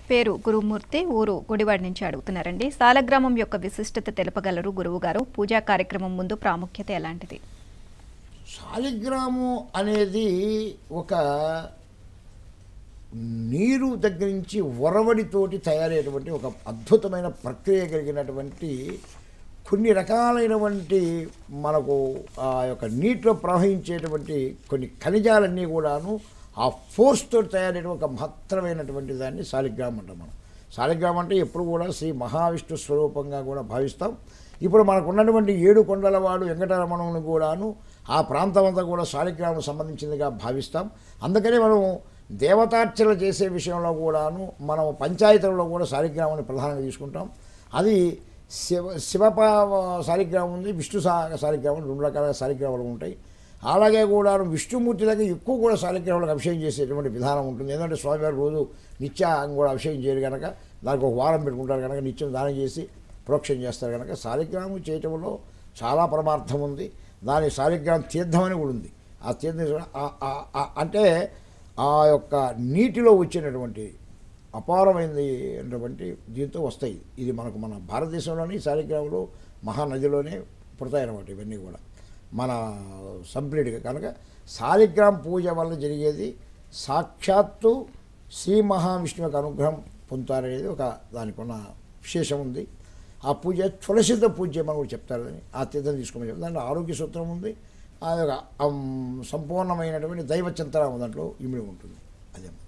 పేరు గురుమూర్తి ఊరు గుడివాడ నుంచి అడుగుతున్నారండి సాలగ్రామం యొక్క విశిష్టత తెలపగలరు గురువు గారు పూజా కార్యక్రమం ముందు ప్రాముఖ్యత ఎలాంటిది శాలిగ్రామం అనేది ఒక నీరు దగ్గర నుంచి ఒరవడితోటి తయారయ్యేటువంటి ఒక అద్భుతమైన ప్రక్రియ కలిగినటువంటి కొన్ని రకాలైనటువంటి మనకు ఆ యొక్క నీటిలో ప్రవహించేటువంటి కొన్ని ఖనిజాలన్నీ కూడాను ఆ ఫోర్స్ తోటి తయారైన ఒక మహత్తరమైనటువంటి దాన్ని శాలిగ్రామం అంటాం మనం శాలిగ్రామం అంటే ఎప్పుడు కూడా శ్రీ మహావిష్ణు స్వరూపంగా కూడా భావిస్తాం ఇప్పుడు మనకు ఉన్నటువంటి ఏడు కొండలవాడు వెంకటరమణుని కూడాను ఆ ప్రాంతం అంతా కూడా శాలిగ్రామం సంబంధించిందిగా భావిస్తాం అందుకనే మనం దేవతార్చన చేసే విషయంలో కూడాను మనం పంచాయతీలలో కూడా శాలిగ్రామాన్ని ప్రధానంగా తీసుకుంటాం అది శివ శివప శాలిగ్రామం ఉంది విష్ణు సా శాలిగ్రామం రెండు రకాల శాలిగ్రామాలు ఉంటాయి అలాగే కూడా విష్ణుమూర్తి దగ్గర ఎక్కువ కూడా శాలిగ్రామాలకు అభిషేకం చేసేటువంటి విధానం ఉంటుంది ఎందుకంటే స్వామివారు రోజు నిత్యం కూడా అభిషేకం చేయరు కనుక దానికి ఒక వారం పెట్టుకుంటారు కనుక నిత్యం దానం చేసి ప్రోక్షణ చేస్తారు కనుక శాలిగ్రామం చేయటంలో చాలా పరమార్థం ఉంది దాని శాలిగ్రామం తీర్థం అని కూడా ఉంది ఆ తీర్థం ఆ- ఆ- ఆ- అంటే ఆ యొక్క నీటిలో వచ్చినటువంటి అపారమైనది అటువంటి దీంతో వస్తాయి ఇది మనకు మన భారతదేశంలోని శాలిగ్రాములు మహానదిలోనే పుడతాయన్నమాట ఇవన్నీ కూడా మన సంప్లీట్గా కనుక శాలిగ్రామ పూజ వల్ల జరిగేది సాక్షాత్తు శ్రీ మహావిష్ణువు యొక్క అనుగ్రహం పొందుతారనేది ఒక దానికి ఉన్న విశేషం ఉంది ఆ పూజ తులసిత పూజ చేయమని కూడా చెప్తారని ఆ తీర్థం తీసుకోమని చెప్తారు దాంట్లో ఆరోగ్య సూత్రం ఉంది ఆ యొక్క అమ్, సంపూర్ణమైనటువంటి దైవ చింతన దాంట్లో ఇమిడి ఉంటుంది అదే